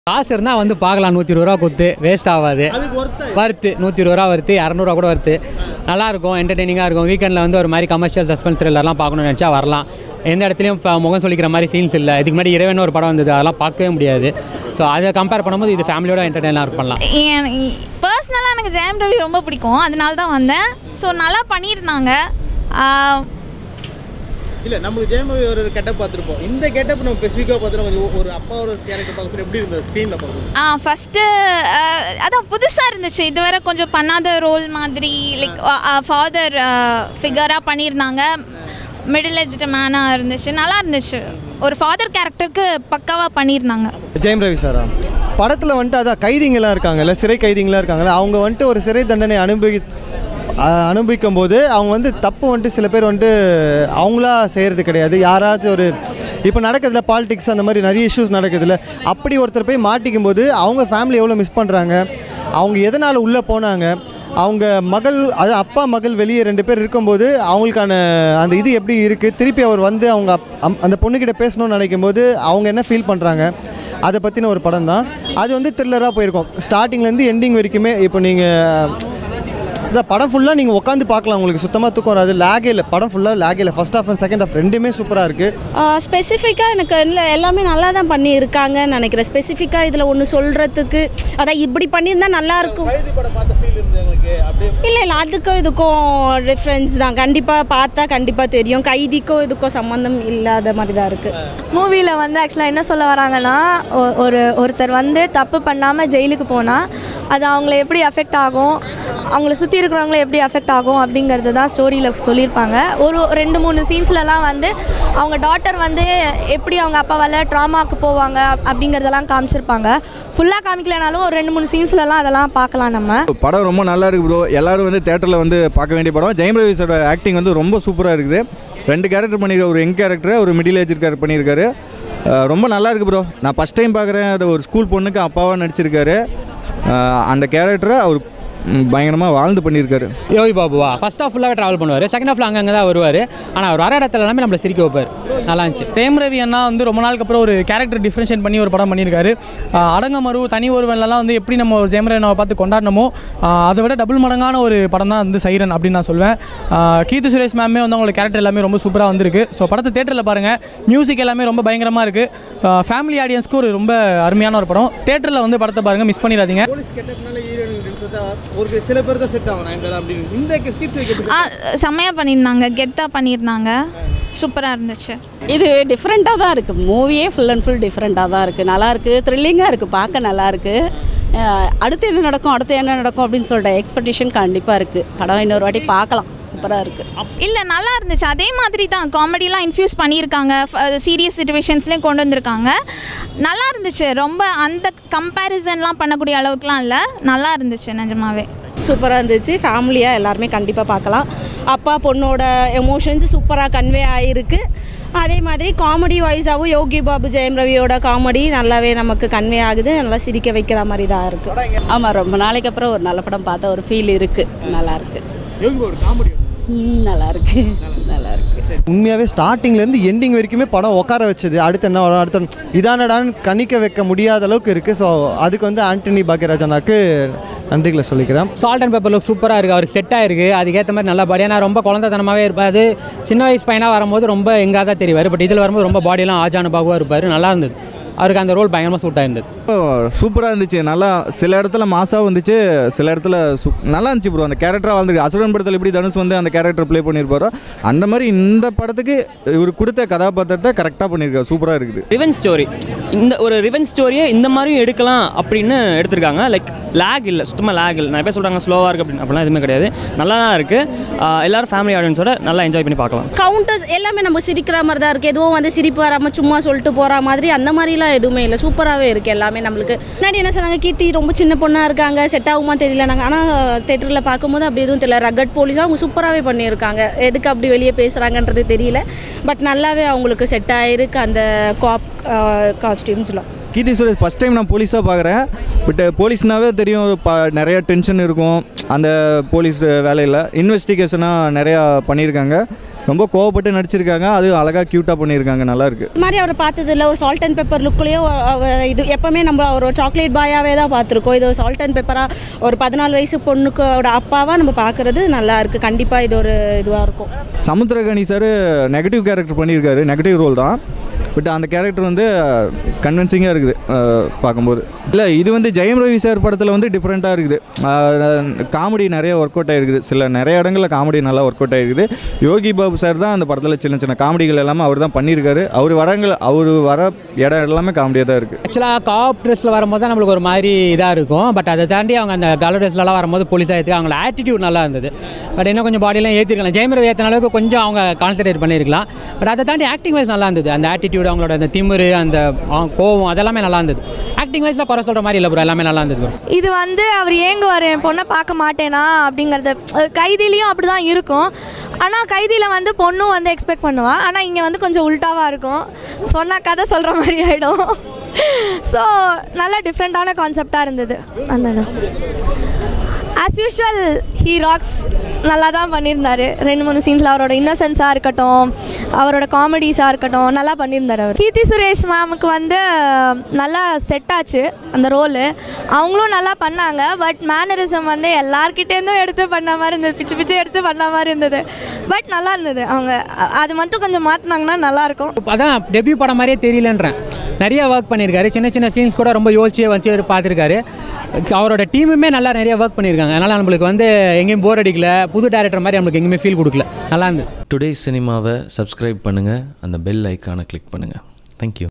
காசு இருந்தால் வந்து பார்க்கலாம் நூற்றி இருபது ரூபா கொடுத்து வேஸ்ட் ஆகாது அதுக்கு ஒருத்த வருத்து நூற்றி இருபது ரூபா வருத்து இரநூறுவா கூட வருத்து நல்லாயிருக்கும் என்டர்டெய்னிங்காக இருக்கும் வீக்கெண்டில் வந்து ஒரு மாதிரி கமர்ஷியல் சஸ்பென்ஸ் த்ரில்லர்லாம் பார்க்கணும்னு நினச்சா வரலாம் எந்த இடத்துலையும் இப்போ முகம் சொல்லிக்கிற மாதிரி சீன்ஸ் இல்லை இதுக்கு முன்னாடி இறைவன் ஒரு படம் வந்தது அதெல்லாம் பார்க்கவே முடியாது ஸோ அதை கம்பேர் பண்ணும்போது இது ஃபேமிலியோட என்டர்டெயினாக பண்ணலாம் பர்சனலாக எனக்கு ஜெயம் ரவி ரொம்ப பிடிக்கும் அதனால தான் வந்தேன் ஸோ நல்லா பண்ணியிருந்தாங்க ஆஹ் இல்ல நம்மளுக்கு ஜெயமவி ஒரு கெட்டப் பார்த்துருப்போம் இந்த கெட்டப் நம்ம ஸ்பெசிஃபிக்காக பார்த்து கொஞ்சம் ஒரு அப்பாவோட கேரக்டர் பார்க்குறது எப்படி இருந்தது ஸ்க்ரீனில் பார்க்குறது ஆ ஃபஸ்ட்டு அதான் புதுசாக இருந்துச்சு இதுவரை கொஞ்சம் பண்ணாத ரோல் மாதிரி லைக் ஃபாதர் ஃபிகராக பண்ணியிருந்தாங்க மிடில் ஏஜ்டு மேனாக இருந்துச்சு நல்லா இருந்துச்சு ஒரு ஃபாதர் கேரக்டருக்கு பக்காவாக பண்ணியிருந்தாங்க ஜெயம் ரவி சாரா படத்தில் வந்துட்டு அதான் கைதிங்களாம் இருக்காங்கல்ல சிறை கைதிங்களாம் இருக்காங்கல்ல அவங்க வந்துட்டு ஒரு சிறை தண்டனை அனுபவி அ- அனுபவிக்கும் போது அவங்க வந்து தப்பு வந்துட்டு சில பேர் வந்துட்டு அவங்களா செய்கிறது கிடையாது யாராச்சும் ஒரு இப்போ நடக்குதுல பாலிடிக்ஸ் அந்த மாதிரி நிறைய இஷ்யூஸ் நடக்குதுல்ல அப்படி ஒருத்தர் போய் மாட்டிக்கும் போது அவங்க ஃபேமிலி எவ்வளோ மிஸ் பண்ணுறாங்க அவங்க எதனால் உள்ளே போனாங்க அவங்க மகள் அது அப்பா மகள் வெளியே ரெண்டு பேர் இருக்கும்போது அவங்களுக்கான அந்த இது எப்படி இருக்குது திருப்பி அவர் வந்து அவங்க அப்- அம்- அந்த பொண்ணுக்கிட்ட பேசணும்னு நினைக்கும் போது அவங்க என்ன ஃபீல் பண்ணுறாங்க அதை பற்றின ஒரு படம் தான் அது வந்து த்ரில்லராக போயிருக்கும் ஸ்டார்டிங்லேருந்து எண்டிங் வரைக்குமே இப்போ நீங்கள் இந்த படம் ஃபுல்லாக நீங்கள் உட்காந்து பார்க்கலாம் உங்களுக்கு சுத்தமாக தூக்கம் வராது லேகே இல்லை படம் ஃபுல்லாக லேகே இல்லை first half and second half ரெண்டுமே சூப்பராக இருக்குது ஸ்பெசிஃபிக்காக எனக்கு இல்லை எல்லாமே நல்லா தான் பண்ணியிருக்காங்கன்னு நினைக்கிறேன் ஸ்பெசிஃபிக்காக இதில் ஒன்று சொல்கிறதுக்கு அதான் இப்படி பண்ணியிருந்தா நல்லா இருக்கும் கைதி படம் பார்த்த ஃபீல் இருந்தது எங்களுக்கு அப்படியே இல்லை இல்லை அதுக்கும் இதுக்கும் டிஃப்ரென்ஸ் தான் கண்டிப்பாக பார்த்தா கண்டிப்பாக தெரியும் கைதிக்கும் இதுக்கும் சம்மந்தம் இல்லாத மாதிரி தான் இருக்குது மூவியில் வந்து ஆக்சுவலாக என்ன சொல்ல வராங்கன்னா ஒ- ஒரு ஒருத்தர் வந்து தப்பு பண்ணாமல் ஜெயிலுக்கு போனால் அது அவங்கள எப்படி அஃபெக்ட் ஆகும் அவங்கள சுற்றி இருக்கிறவங்கள எப்படி அஃபெக்ட் ஆகும் அப்படிங்கிறது தான் ஸ்டோரியில் சொல்லியிருப்பாங்க ஒரு ரெண்டு மூணு சீன்ஸ்லலாம் வந்து அவங்க டாட்டர் வந்து எப்படி அவங்க அப்பாவால் ட்ராமாவுக்கு போவாங்க அப்- அப்படிங்கிறதெல்லாம் காமிச்சிருப்பாங்க ஃபுல்லாக காமிக்கலனாலும் ஒரு ரெண்டு மூணு சீன்ஸ்லலாம் அதெல்லாம் பார்க்கலாம் நம்ம படம் ரொம்ப நல்லா இருக்கு ப்ரோ எல்லாரும் வந்து தேட்டரில் வந்து பார்க்க வேண்டிய படம் ஜெயம் ரவிஸோட ஆக்டிங் வந்து ரொம்ப சூப்பராக இருக்குது ரெண்டு கேரக்டர் பண்ணியிருக்காரு ஒரு யங் கேரக்டர் ஒரு மிடில் ஏஜ் கேரக்டர் பண்ணியிருக்காரு அஹ் ரொம்ப நல்லா இருக்கு ப்ரோ நான் ஃபஸ்ட் டைம் பார்க்குறேன் அது ஒரு ஸ்கூல் பொண்ணுக்கு அப்பாவாக நடிச்சிருக்காரு அஹ் அந்த கேரக்டரை அவர் பயங்கரமாக வாழ்ந்து பண்ணியிருக்காரு யோகி பாபுவா ஃபர்ஸ்ட் ஆஃப் ஃபுல்லாக ட்ராவல் பண்ணுவார் செகண்ட் ஹாஃபில் அங்கங்கே தான் வருவார் ஆனால் அவர் வர இடத்துல எல்லாமே நம்மளை சிரிக்க வைப்பார் நல்லா இருந்துச்சு தேம் ரவி அண்ணா வந்து ரொம்ப நாளுக்கு அப்புறம் ஒரு கேரக்டர் டிஃப்ரென்ஷியேட் பண்ணி ஒரு படம் பண்ணியிருக்காரு ஆஹ் அடங்கமரு தனி ஒருவன்லாம் வந்து எப்படி நம்ம ஒரு ஜெயமரனாவை பார்த்து கொண்டாடணுமோ ஆஹ் அதை விட டபுள் மடங்கான ஒரு படம் தான் வந்து சைரன் அப்படின்னு நான் சொல்வேன் ஆஹ் கீர்த்தி சுரேஷ் மேமே வந்து அவங்களோட கேரக்டர் எல்லாமே ரொம்ப சூப்பராக வந்திருக்கு ஸோ படத்தை தேட்டரில் பாருங்கள் மியூசிக் எல்லாமே ரொம்ப பயங்கரமாக இருக்குது ஃபேமிலி ஆடியன்ஸ்க்கு ஒரு ரொம்ப அருமையான ஒரு படம் தேட்டரில் வந்து படத்தை பாருங்கள் மிஸ் பண்ணிடாதீங்க போலீஸ் கெட்டப்னால ஹீரோயின் ஒரு சில பேர் தான் செட் ஆகும் நான் அப்படின்னு இந்த கீர்த்தி வைக்கிறது ஆ செம்மையாக பண்ணியிருந்தாங்க கெத்தாக பண்ணியிருந்தாங்க சூப்பராக இருந்துச்சு இது டிஃப்ரெண்ட்டாக தான் இருக்குது மூவியே ஃபுல் அண்ட் ஃபுல் டிஃப்ரெண்ட்டாக தான் இருக்குது நல்லா இருக்குது த்ரில்லிங்காக இருக்குது பார்க்க நல்லா இருக்குது அடுத்து என்ன நடக்கும் அடுத்து என்ன நடக்கும் அப்படின்னு சொல்லிட்டு எக்ஸ்பெக்டேஷன் கண்டிப்பாக இருக்குது படம் இன்னொரு வாட்டி பார்க்கலாம் சூப்பராக இருக்குது இல்லை நல்லா இருந்துச்சு அதே மாதிரி தான் காமெடிலாம் இன்ஃப்யூஸ் பண்ணியிருக்காங்க சீரியஸ் சுச்சுவேஷன்ஸ்லேயும் கொண்டு வந்திருக்காங்க நல்லா இருந்துச்சு ரொம்ப அந்த கம்பேரிசன்லாம் பண்ணக்கூடிய அளவுக்குலாம் இல்லை நல்லா இருந்துச்சு நிஜமாவே சூப்பராக இருந்துச்சு ஃபேமிலியாக எல்லாருமே கண்டிப்பாக பார்க்கலாம் அப்பா பொண்ணோட எமோஷன்ஸ் சூப்பராக கன்வே ஆகிருக்கு அதே மாதிரி காமெடி வைஸாகவும் யோகி பாபு ஜெயம் ரவியோட காமெடி நல்லாவே நமக்கு கன்வே ஆகுது நல்லா சிரிக்க வைக்கிற மாதிரி தான் இருக்குது ஆமாம் ரொம்ப நாளைக்கு அப்புறம் ஒரு நல்ல படம் பார்த்த ஒரு ஃபீல் இருக்குது நல்லா இருக்கு யோகி பாபு காமெடி ம், நல்லா இருக்கு நல்லா இருக்கு உண்மையாகவே ஸ்டார்டிங்லேருந்து எண்டிங் வரைக்குமே படம் உட்கார வச்சது அடுத்து என்ன வரும் அடுத்து இதானடான்னு கணிக்க வைக்க முடியாத அளவுக்கு இருக்குது ஸோ அதுக்கு வந்து ஆண்டனி பாக்யராஜனாக்கு நன்றிகளை சொல்லிக்கிறேன் சால்ட் அண்ட் பேப்பர் லுக் சூப்பராக இருக்குது அவருக்கு செட் ஆயிருக்கு அதுக்கேற்ற மாதிரி நல்லா பாடியாக நான் ரொம்ப குழந்தைத்தனமாகவே இருப்பார் சின்ன வயசு பையனாக வரும்போது ரொம்ப எங்காக தான் தெரிவார் பட் இதில் வரும்போது ரொம்ப பாடியெல்லாம் ஆஜானுபாகுவாக இருப்பார் நல்லா இருந்தது அவருக்கு அந்த ரோல் பயங்கரமாக சூட் ஆயிருந்தது சூப்பராக இருந்துச்சு நல்லா சில இடத்துல மாசாக வந்துச்சு சில இடத்துல சூ நல்லா இருந்துச்சு ப்ரோ அந்த கேரக்டராக வாழ்ந்துருக்கு அசுரன் படத்தில் எப்படி தனுஷ் வந்து அந்த கேரக்டர் ப்ளே பண்ணியிருப்பாரோ அந்த மாதிரி இந்த படத்துக்கு இவர் கொடுத்த கதாபாத்திரத்தை கரெக்டாக பண்ணியிருக்காரு சூப்பராக இருக்குது ரிவென் ஸ்டோரி இந்த ஒரு ரிவென் ஸ்டோரியை இந்த மாதிரியும் எடுக்கலாம் அப்படின்னு எடுத்திருக்காங்க லைக் லேக் இல்லை சுத்தமாக லேக் இல்லை நிறைய பேர் சொல்கிறாங்க ஸ்லோவாக இருக்குது அப்படின்னு அப்படிலாம் எதுவுமே கிடையாது நல்லா தான் இருக்குது எல்லோரும் ஃபேமிலி ஆடியன்ஸோட நல்லா என்ஜாய் பண்ணி பார்க்கலாம் கவுண்டர்ஸ் எல்லாமே நம்ம சிரிக்கிற மாதிரி தான் இருக்குது எதுவும் வந்து சிரிப்பு வராமல் சும்மா சொல்லிட்டு போகிற மாதிரி அந்த மாதிரிலாம் எதுவுமே இல்லை சூப்பராகவே இருக்குது எல்லாமே நம்மளுக்கு முன்னாடி என்ன சொன்னாங்க கீர்த்தி ரொம்ப சின்ன பொண்ணாக இருக்காங்க செட் ஆகுமா தெரியல நாங்கள் ஆனால் தேட்டரில் பார்க்கும்போது அப்படி எதுவும் தெரியல ரகட் போலீஸாக அவங்க சூப்பராகவே பண்ணியிருக்காங்க எதுக்கு அப்படி வெளியே பேசுகிறாங்கன்றது தெரியல பட் நல்லாவே அவங்களுக்கு செட் ஆகிருக்கு அந்த காப் காஸ்டியூம்ஸ்லாம் கீர்த்தி சுரேஷ் ஃபஸ்ட் டைம் நான் போலீஸாக பார்க்குறேன் பட் போலீஸ்னாவே தெரியும் ப நிறைய டென்ஷன் இருக்கும் அந்த போலீஸ் வேலையில் இன்வெஸ்டிகேஷனாக நிறையா பண்ணியிருக்காங்க ரொம்ப கோவப்பட்டு நடிச்சிருக்காங்க அது அழகாக க்யூட்டாக பண்ணியிருக்காங்க நல்லா இருக்கு இது மாதிரி அவரை பார்த்ததில்ல ஒரு சால்ட் அண்ட் பெப்பர் லுக்லேயே இது எப்போவுமே நம்ம அவர் ஒரு சாக்லேட் பாயாவே தான் பார்த்துருக்கோம் இது ஒரு சால்ட் அண்ட் பெப்பராக ஒரு பதினாலு வயசு பொண்ணுக்கோட அப்பாவாக நம்ம பார்க்குறது நல்லா இருக்குது கண்டிப்பாக இது ஒரு இதுவாக இருக்கும் சமுத்திரகனி சார் நெகட்டிவ் கேரக்டர் பண்ணியிருக்காரு நெகட்டிவ் ரோல் தான் பட் அந்த கேரக்டர் வந்து கன்வின்சிங்காக இருக்குது அஹ், பார்க்கும்போது இல்லை இது வந்து ஜெயம் ரவி சார் படத்தில் வந்து டிஃப்ரெண்ட்டாக இருக்குது காமெடி நிறைய ஒர்க் அவுட் ஆகிருக்குது சில நிறைய இடங்களில் காமெடி நல்லா ஒர்க் அவுட் ஆகிருக்குது யோகி பாபு சார் தான் அந்த படத்தில் சின்ன சின்ன காமெடிகள் எல்லாமே அவர் தான் பண்ணியிருக்காரு அவர் வரங்கள் அவர் வர இடம் எல்லாமே காமெடியாக தான் இருக்குது ஆக்சுவலாக காப் ட்ரெஸ்ஸில் வரும்போது தான் நம்மளுக்கு ஒரு மாதிரி இதாக இருக்கும் பட் அதை தாண்டி அவங்க அந்த கலர் ட்ரெஸ்லலாம் வரும்போது போலீஸாக ஏற்றி அவங்களோட ஆட்டிடியூட் நல்லா இருந்தது பட் இன்னும் கொஞ்சம் பாடியெல்லாம் ஏற்றிருக்கலாம் ஜெயமரவி ஏற்றின அளவுக்கு கொஞ்சம் அவங்க கான்சன்ட்ரேட் பண்ணியிருக்கலாம் பட் அதை தாண்டி ஆக்டிங் வைஸ் நல்லா இருந்தது அந்த ஆட்டிடியூட் அவங்களோட அந்த திமிரு அந்த ஆ, கோவம் அதெல்லாமே நல்லா இருந்தது ஆக்டிங் வைஸில் குறை சொல்கிற மாதிரி இல்லை ப்ரோ எல்லாமே நல்லா இருந்தது bro. இது வந்து அவர் ஏங்குவார் என் பொண்ணை பார்க்க மாட்டேனா அப்படிங்கிறது அஹ் கைதிலையும் அப்படி தான் இருக்கும் ஆனால் கைதியில் வந்து பொண்ணும் வந்து எக்ஸ்பெக்ட் பண்ணுவா ஆனால் இங்கே வந்து கொஞ்சம் உல்ட்டாவாக இருக்கும் சொன்னால் கதை சொல்கிற மாதிரி ஆகிடும் ஸோ நல்லா டிஃப்ரெண்ட்டான கான்செப்டாக இருந்தது அந்த ஆஸ் யூஷுவல் ஹீ ராக்ஸ் நல்லா தான் பண்ணியிருந்தாரு ரெண்டு மூணு சீன்ஸில் அவரோட இன்னசென்ஸாக இருக்கட்டும் அவரோட காமெடிஸாக இருக்கட்டும் நல்லா பண்ணியிருந்தார் அவர் கீர்த்தி சுரேஷ் மேமுக்கு வந்து நல்லா செட் ஆச்சு அந்த ரோலு அவங்களும் நல்லா பண்ணாங்க பட் மேனரிசம் வந்து எல்லார்கிட்டேருந்தும் எடுத்து பண்ண மாதிரி இருந்தது பிச்சு பிச்சு எடுத்து பண்ண மாதிரி இருந்தது பட் நல்லா இருந்தது அவங்க அ- அது மட்டும் கொஞ்சம் மாற்றினாங்கன்னா நல்லாயிருக்கும் அதான் டெபியூ படம் மாதிரியே தெரியலன்றேன் நிறைய ஒர்க் பண்ணியிருக்காரு சின்ன சின்ன சீன்ஸ் கூட ரொம்ப யோசிச்சு வச்சு அவர் பார்த்துருக்காரு அவரோட டீமுமே நல்லா நிறைய ஒர்க் பண்ணியிருக்காங்க அதனால் நம்மளுக்கு வந்து எங்கேயும் போர் அடிக்கல புது டேரக்டர் மாதிரி நம்மளுக்கு எங்கேயுமே ஃபீல் கொடுக்கல நல்லா இருந்தது டுடே சினிமாவை சப்ஸ்கிரைப் பண்ணுங்கள் அந்த பெல் ஐக்கானை கிளிக் பண்ணுங்கள் தேங்க்யூ